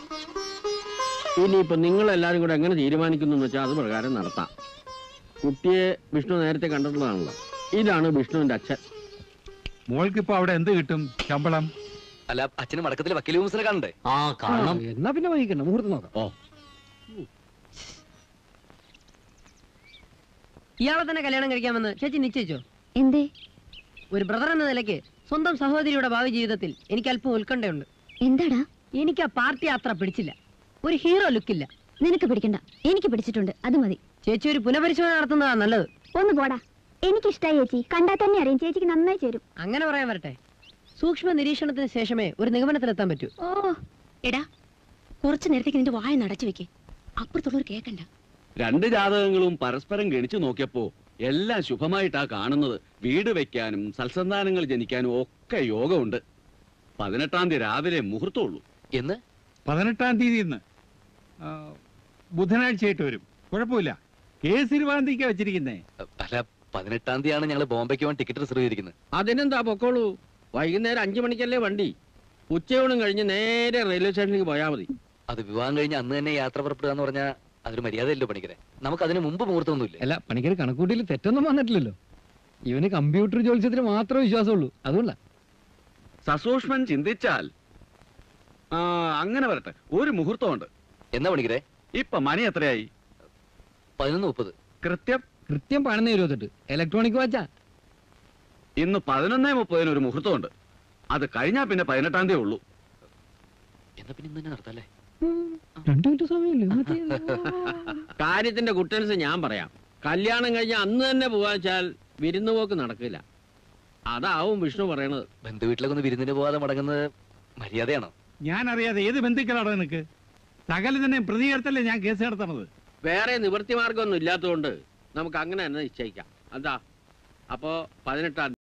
ഇനിയിപ്പോ നിങ്ങൾ എല്ലാരും കൂടെ എങ്ങനെ തീരുമാനിക്കുന്നു എന്ന് വെച്ചാൽ അത് പ്രകാരം നടത്താം കുട്ടിയെ വിഷ്ണു നേരത്തെ കണ്ടിട്ടുള്ളതാണല്ലോ ഇതാണ് വിഷ്ണുവിന്റെ അച്ഛൻ മോൾക്കിപ്പോ അവിടെ എന്ത് കിട്ടും ശമ്പളം അല്ല അച്ഛന് മടക്കത്തിൽ വക്കീൽ ഹൂസിനെ കാണണ്ടേ ആ കാണണം എന്നാ പിന്നെ വൈകിക്കണ്ട മുഹൂർത്തം നോക്കാം ഓ ഇയാളെ തന്നെ കല്യാണം കഴിക്കാമെന്ന് ചേച്ചി നിശ്ചയിച്ചോ എന്തേ ഒരു ബ്രദർ എന്ന നിലയ്ക്ക് സ്വന്തം സഹോദരിയുടെ ഭാവി ജീവിതത്തിൽ എനിക്ക് അല്പം ഉത്കണ്ഠയുണ്ട് എന്താടാ എനിക്ക് ആ പാർട്ടി യാത്ര പിടിച്ചില്ല ഒരു ഹീറോ ലുക്കില്ല നിനക്ക് പിടിക്കണ്ട എനിക്ക് പിടിച്ചിട്ടുണ്ട് അത് മതി ചേച്ചി ഒരു പുനഃപരിശോധന നടത്തുന്നതാ നല്ലത് ഒന്ന് പോടാ എനിക്കിഷ്ടായി ചേച്ചി കണ്ടാൽ തന്നെ അറിയാം ചേച്ചിക്ക് നന്നായി ചേരും അങ്ങനെ പറയാൻ വരട്ടെ സൂക്ഷ്മ നിരീക്ഷണത്തിന് ശേഷമേ ഒരു നിഗമനത്തിലെത്താൻ പറ്റൂ ഓ എടാ കുറച്ചു നേരത്തേക്ക് നിന്റെ വായ നടച്ചു വെക്ക് അപ്പുറത്തുള്ളവർ കേക്കണ്ട രണ്ട് ജാതകങ്ങളും പരസ്പരം ഗണിച്ചു നോക്കിയപ്പോ എല്ലാം ശുഭമായിട്ടാ കാണുന്നത് വീട് വെക്കാനും സൽസന്താനങ്ങൾ ജനിക്കാനും ഒക്കെ യോഗമുണ്ട് പതിനെട്ടാം തീയതി രാവിലെ മുഹൂർത്തമുള്ളൂ എന്ന് പതിനെട്ടാം തീയതി ഇന്ന് ആ, ബുധനാഴ്ചയായിട്ട് വരും കുഴപ്പമില്ല കേസിരുവാന്തിക്ക വെച്ചിരിക്കുന്നേ അല്ല പതിനെട്ടാം തീയതിയാണ് ഞങ്ങൾ ബോംബെക്ക് പോകാൻ ടിക്കറ്റ് റിസർവ് ചെയ്തിരിക്കുന്നത് അതിനെന്താ പൊക്കോളൂ വൈകുന്നേരം അഞ്ചു മണിക്കല്ലേ വണ്ടി ഉച്ചയൂണും കഴിഞ്ഞ് നേരെ റെയിൽവേ സ്റ്റേഷനിലേക്ക് പോയാൽ മതി അത് വിവാഹം കഴിഞ്ഞ് അന്ന് തന്നെ യാത്ര പുറപ്പെടുക എന്ന് പറഞ്ഞാൽ അതൊരു മര്യാദയല്ലോ പണിക്കരെ നമുക്ക് അതിന് മുമ്പ് മുഹൂർത്തമൊന്നുമില്ല അല്ല പണിക്കര് കണക്കൂട്ടിയിൽ തെറ്റൊന്നും വന്നിട്ടില്ലല്ലോ ഇവന് കമ്പ്യൂട്ടർ ജോത്സ്യത്തിന് മാത്രമേ വിശ്വാസമുള്ളൂ അതുകൊണ്ടാ സസൂക്ഷ്മൻ ചിന്തിച്ചാൽ ആ അങ്ങനെ വരട്ടെ ഒരു മുഹൂർത്തമുണ്ട് എന്നാ പണിക്കരെ ഇപ്പൊ മണി എത്രയായി പതിനൊന്ന് മുപ്പത് കൃത്യം കൃത്യം പതിനൊന്ന് ഇരുപത്തെട്ട് ഇലക്ട്രോണിക് വാച്ചാ ഇന്ന് പതിനൊന്നേ മുപ്പതിന് ഒരു മുഹൂർത്തമുണ്ട് അത് കഴിഞ്ഞാ പിന്നെ പതിനെട്ടാം തീയതി ഉള്ളൂ എന്നാ പിന്നെ ഇന്ന് തന്നെ നടത്താല്ലേ രണ്ടു മിനിറ്റ് സമയമില്ലേ മറ്റേ കാര്യത്തിന്റെ കുട്ടൻസ് ഞാൻ പറയാം കല്യാണം കഴിഞ്ഞ അന്ന് തന്നെ പോവാ വെച്ചാൽ വിരുന്ന് പോക്ക് നടക്കില്ല അതാവും വിഷ്ണു പറയണത് ബന്ധുവീട്ടിലൊക്കെ ഒന്ന് വിരുന്നിന് പോകാതെ മടങ്ങുന്നത് മര്യാദയാണോ ഞാൻ അറിയാതെ ഏത് ബന്ധുക്കളാണോ നിനക്ക് സകല തന്നെ പ്രതികരണത്തല്ലേ ഞാൻ കേസ് നടത്തണത് വേറെ നിവൃത്തി മാർഗമൊന്നും ഇല്ലാത്തതുകൊണ്ട് നമുക്ക് അങ്ങനെ തന്നെ നിശ്ചയിക്കാം എന്താ അപ്പോ പതിനെട്ടാം